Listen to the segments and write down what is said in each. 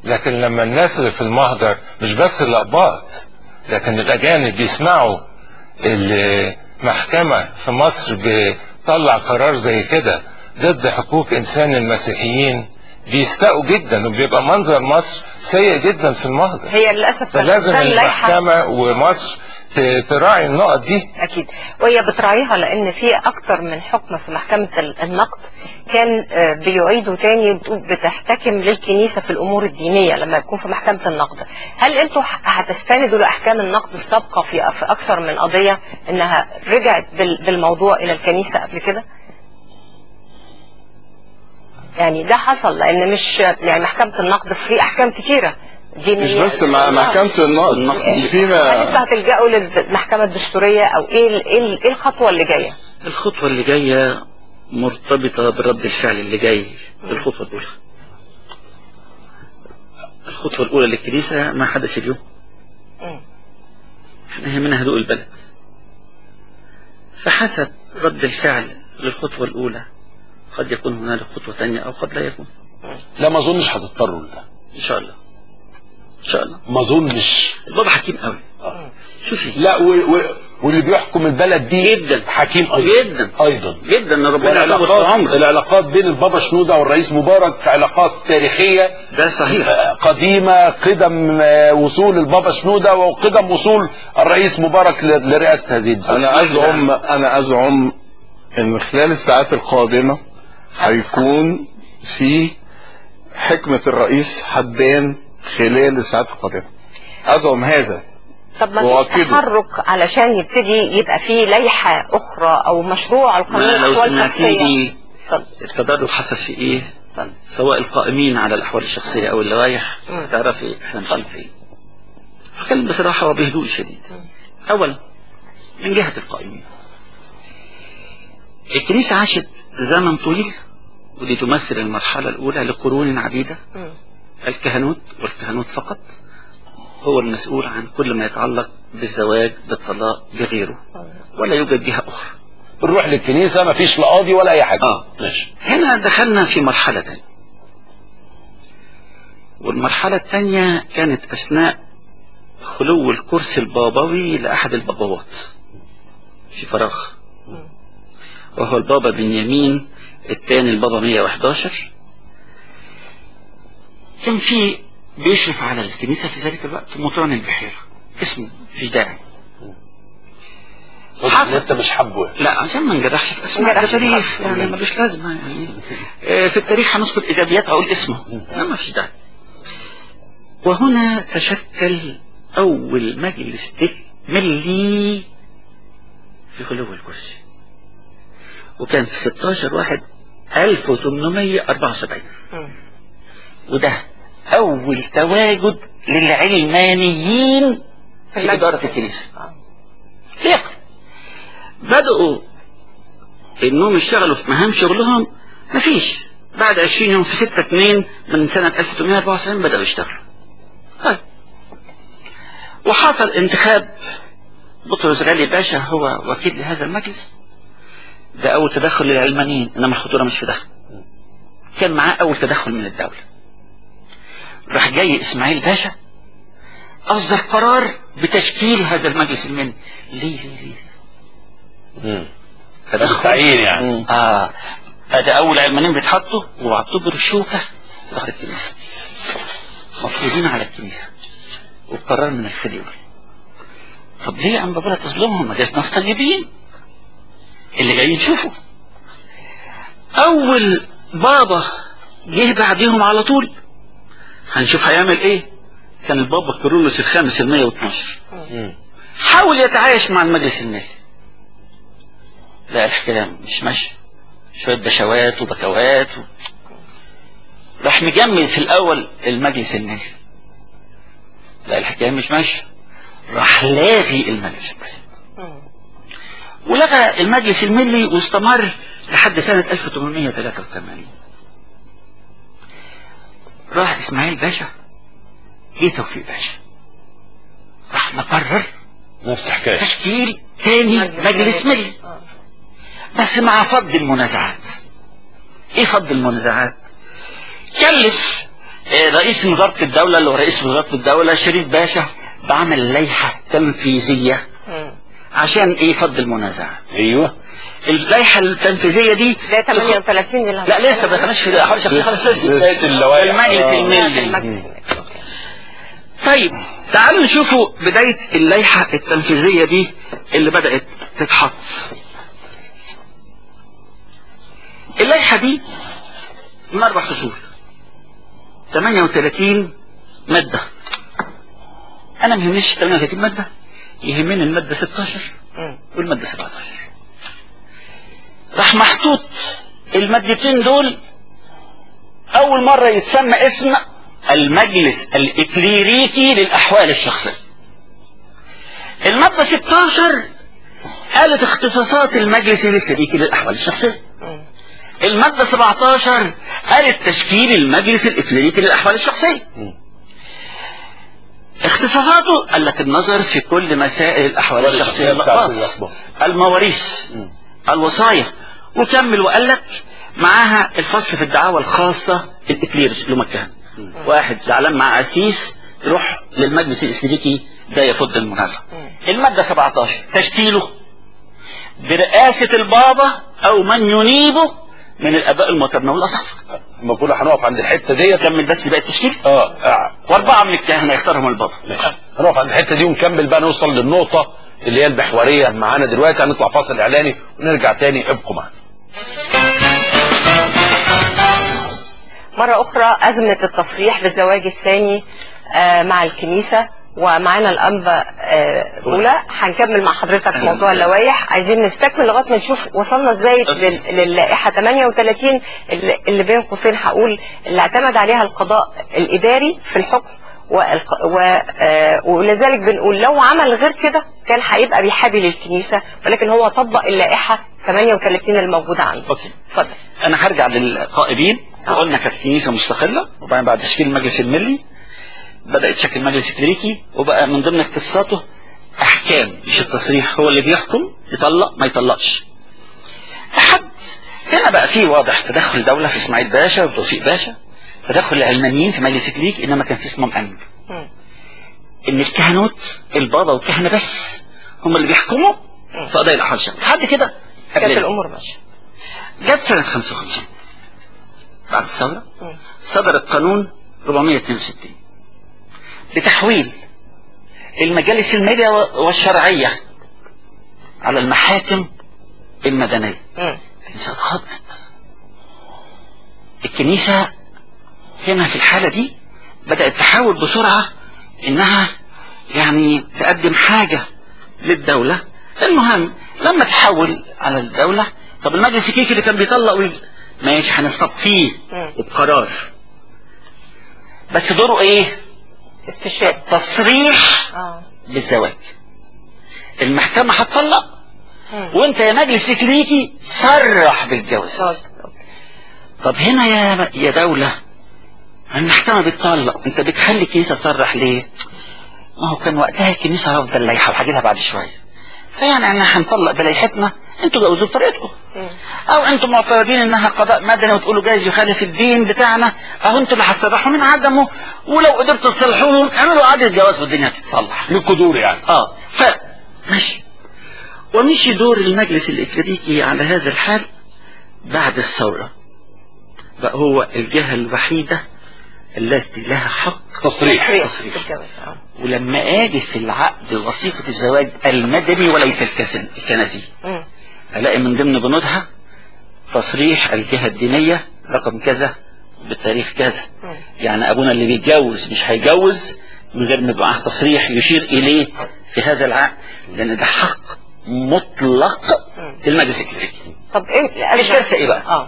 لكن لما الناس اللي في المهجر مش بس الأقباط لكن الأجانب بيسمعوا المحكمة في مصر بتطلع قرار زي كده ضد حقوق إنسان المسيحيين بيستاءوا جدا وبيبقى منظر مصر سيء جدا في المهجر هي للاسف فلازم ده اللائحة المحكمة ومصر ت- تراعي النقط دي اكيد وهي بتراعيها لان في اكتر من حكم في محكمه ال- النقد كان آه، بيعيدوا تاني بتقول بتحتكم للكنيسه في الامور الدينيه لما يكون في محكمه النقد هل انتوا ح- هتستندوا لاحكام النقد السابقه في في اكثر من قضيه انها رجعت بال- بالموضوع الى الكنيسه قبل كده يعني ده حصل لان مش يعني محكمه النقد في احكام كتيره دينيه مش بس مع محكمة النقد هل فيما انتوا هتلجأوا للمحكمه الدستوريه او ايه ال- ايه ال- ايه الخطوه اللي جايه؟ الخطوة اللي جاية مرتبطة برد الفعل اللي جاي الخطوة الأولى الخطوة الأولى للكنيسة ما حدث اليوم مم. احنا يهمنا هدوء البلد فحسب رد الفعل للخطوة الأولى قد يكون هنالك خطوة تانية أو قد لا يكون لا ما اظنش هتضطروا لده إن شاء الله إن شاء الله ما اظنش البابا حكيم قوي شوفي لا و... و... واللي بيحكم البلد دي جدا. حكيم ايضا جدا. ايضا جدا إن ربنا يطول في والعلاقات عمره العلاقات بين البابا شنودة والرئيس مبارك علاقات تاريخية ده صحيح آه، قديمة قدم آه، وصول البابا شنودة وقدم وصول الرئيس مبارك ل- لرئاسة هذه الدولة انا ازعم انا ازعم ان خلال الساعات القادمة هيكون في حكمة الرئيس هتبان خلال الساعات القادمة ازعم هذا طب ما هو فيش كده. تحرك علشان يبتدي يبقى فيه لائحه اخرى او مشروع القانون ما لو الاحوال سمعتي الشخصيه لي اتفضل. التدرج حصل في ايه اتفضل. سواء القائمين على الاحوال الشخصيه او اللوائح مم. تعرفي احنا ماشيين في ايه هتكلم بصراحه وبهدوء شديد اولا من جهه القائمين الكنيسه عاشت زمن طويل ودي تمثل المرحله الاولى لقرون عديده مم. الكهنوت والكهنوت فقط هو المسؤول عن كل ما يتعلق بالزواج بالطلاق بغيره ولا يوجد جهه اخرى بنروح للكنيسة ما فيش لا قاضي ولا أي حاجة آه. ماشي هنا دخلنا في مرحلة تانية والمرحلة التانية كانت أثناء خلو الكرسي البابوي لأحد البابوات في فراغ وهو البابا بنيامين الثاني البابا 111 كان في بيشرف على الكنيسة في ذلك الوقت مطران البحيرة اسمه مفيش داعي حصل. وانت مش حابه يعني. لا عشان ما نجرحش في اسماء نجرحش ده في تاريخ حد. يعني ملوش لازمه يعني آه، في التاريخ هنذكر ايجابيات اقول اسمه لا ما فيش داعي وهنا تشكل اول مجلس ملي في خلو الكرسي وكان في 16 واحد 1874 مم. وده اول تواجد للعلمانيين في المجلس. اداره الكنيسه آه. ليه بدأوا انهم يشتغلوا في مهام شغلهم مفيش بعد 20 يوم في 6 2 من سنة 1874 بدأوا يشتغلوا طيب وحصل انتخاب بطرس غالي باشا هو وكيل لهذا المجلس ده أول تدخل للعلمانيين إنما الخطورة مش في ده كان معاه أول تدخل من الدولة راح جاي إسماعيل باشا أصدر قرار بتشكيل هذا المجلس المني ليه ليه ليه مم. تدخل تعيين يعني اه ادي اول علمانيين بيتحطوا واعتبروا الشوكه ظهر الكنيسه مفروضين على الكنيسه وبقرار من الخديوي طب ليه يا عم بابا تظلمهم ما جاش ناس طيبين اللي جايين يشوفوا اول بابا جه بعديهم على طول هنشوف هيعمل ايه كان البابا كيرلس الخامس ال 112 مم. حاول يتعايش مع المجلس المالي لا الحكاية مش ماشية شوية بشوات وبكوات و... راح مجمد في الأول المجلس المالي لا الحكاية مش ماشية راح لاغي المجلس المالي مم. ولغى المجلس المالي واستمر لحد سنة 1883 راح إسماعيل باشا جه توفيق باشا راح مقرر نفس الحكاية تشكيل تاني مجلس ملي آه. بس مع فض المنازعات ايه فض المنازعات كلف آه، رئيس وزاره الدوله اللي هو رئيس وزاره الدوله شريف باشا بعمل لائحه تنفيذيه مم. عشان ايه فض المنازعات ايوه اللائحه التنفيذيه دي ده 38 دي اللي لا لسه ما دخلناش في احوال شخصيه خالص لسه لسه اللوائح. المجلس آه. الملي المجلس الملكي. أوكي. طيب تعالوا نشوفوا بداية اللائحة التنفيذية دي اللي بدأت تتحط اللائحة دي من أربع فصول 38 مادة أنا ما يهمنيش 38 مادة يهمني المادة 16 مم. والمادة 17 راح محطوط المادتين دول أول مرة يتسمى اسم المجلس الإكليريكي للأحوال الشخصية المادة 16 قالت اختصاصات المجلس الإكليريكي للأحوال الشخصية مم. المادة 17 قالت تشكيل المجلس الإكليريكي للأحوال الشخصية اختصاصاته قال لك النظر في كل مسائل الأحوال الشخصية الشخصية بتاعت الأقباط الأقباط. المواريث الوصايا وكمل وقال لك معاها الفصل في الدعاوى الخاصة الإكليرس اللي هم الكهنة واحد زعلان مع قسيس يروح للمجلس الإكليريكي ده يفض المنازعة المادة 17 تشكيله برئاسة البابا أو من ينيبه من الآباء المترنة والأصحاب لما كنا هنقف عند الحته ديت كمل بس بقى التشكيل اه آه. وأربعة من الكهنة يختارهم البابا ماشي هنقف عند الحته دي ونكمل بقى نوصل للنقطه اللي هي المحوريه معانا دلوقتي هنطلع فاصل اعلاني ونرجع تاني ابقوا معانا مرة أخرى أزمة التصريح بالزواج الثاني آه، مع الكنيسة ومعانا الأنبا آه، بولا هنكمل مع حضرتك موضوع اللوائح عايزين نستكمل لغاية ما نشوف وصلنا ازاي لل- للائحة 38 اللي اللي بين قوسين هقول اللي اعتمد عليها القضاء الإداري في الحكم والق- و... آه، ولذلك بنقول لو عمل غير كده كان هيبقى بيحابي للكنيسة ولكن هو طبق اللائحة 38 الموجودة عنده أوكي. اتفضل انا هرجع للقائدين وقلنا كانت كنيسه مستقله وبعدين بعد تشكيل المجلس الملي بدات شكل مجلس كليريكي وبقى من ضمن اختصاصاته احكام مش التصريح هو اللي بيحكم يطلق ما يطلقش لحد هنا بقى فيه واضح تدخل دوله في اسماعيل باشا وتوفيق باشا تدخل العلمانيين في مجلس كليريكي انما كان في اسمهم امن مم. ان الكهنوت البابا والكهنه بس هم اللي بيحكموا في قضايا الاحوال الشخصيه لحد كده كانت قبلنا. الأمور ماشية جت سنة 55 بعد الثورة مم. صدر القانون 462 بتحويل المجالس المالية والشرعية على المحاكم المدنية مم. الكنيسة اتخضت الكنيسة هنا في الحالة دي بدأت تحاول بسرعة إنها يعني تقدم حاجة للدولة المهم لما تحول على الدولة طب المجلس الكيكي اللي كان بيطلق وي... ماشي هنستبقيه مم. بقرار بس دوره ايه؟ استشهاد تصريح اه بالزواج المحكمة هتطلق مم. وانت يا مجلس اكليكي صرح بالجواز طيب. أوكي. طب هنا يا يا دولة المحكمة بتطلق انت بتخلي الكنيسة تصرح ليه؟ ما هو كان وقتها الكنيسة رافضة اللائحة وهاجي لها بعد شوية فيعني احنا هنطلق بلائحتنا انتوا جوزوا بطريقتكم مم. او انتم معترضين انها قضاء مدني وتقولوا جايز يخالف الدين بتاعنا اهو انتوا اللي هتصرحوا من عدمه ولو قدرتوا تصلحوهم اعملوا عقد جواز والدنيا هتتصلح لكم دور يعني اه ف ماشي ومشي دور المجلس الإكليريكي على هذا الحال بعد الثورة بقى هو الجهة الوحيدة التي لها حق تصريح تصريح بالجواز اه ولما اجي في العقد وثيقة الزواج المدني وليس الكسن الكنسي مم. الاقي من ضمن بنودها تصريح الجهة الدينية رقم كذا بالتاريخ كذا مم. يعني ابونا اللي بيتجوز مش هيجوز من غير ما يبقى معاه تصريح يشير اليه في هذا العقد لان ده حق مطلق للمجلس الكليريكي طب ايه الكارثة ايه بقى؟ اه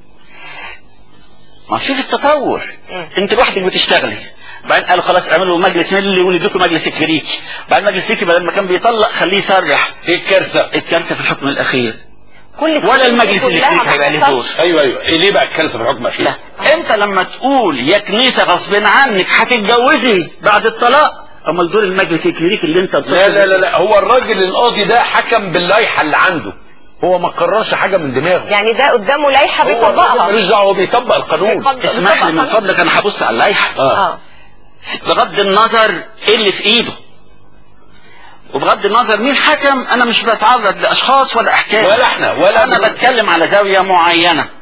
ما شوف التطور مم. انت لوحدك بتشتغلي بعدين قالوا خلاص اعملوا مجلس ملي ونديكم مجلس كليريكي بعد مجلس كليريكي بدل ما كان بيطلق خليه يصرح ايه الكارثه الكارثه في الحكم الاخير كل ولا المجلس كلها الكليريكي ما هيبقى له بتحصلش. دور ايوه ايوه إيه ليه بقى الكارثه في الحكم الاخير لا انت لما تقول يا كنيسه غصب عنك هتتجوزي بعد الطلاق امال دور المجلس الكليريكي اللي انت لا لا لا لا هو الراجل القاضي ده حكم باللائحه اللي عنده هو ما قررش حاجه من دماغه يعني ده قدامه لائحه هو الراجل بيطبقها ملوش دعوه هو بيطبق القانون بيطبق- اسمح لي من بيطبق فضلك انا هبص على اللائحه اه اه بغض النظر ايه اللي في ايده وبغض النظر مين حكم انا مش بتعرض لاشخاص ولا احكام ولا احنا ولا انا بنقول- بتكلم على زاويه معينه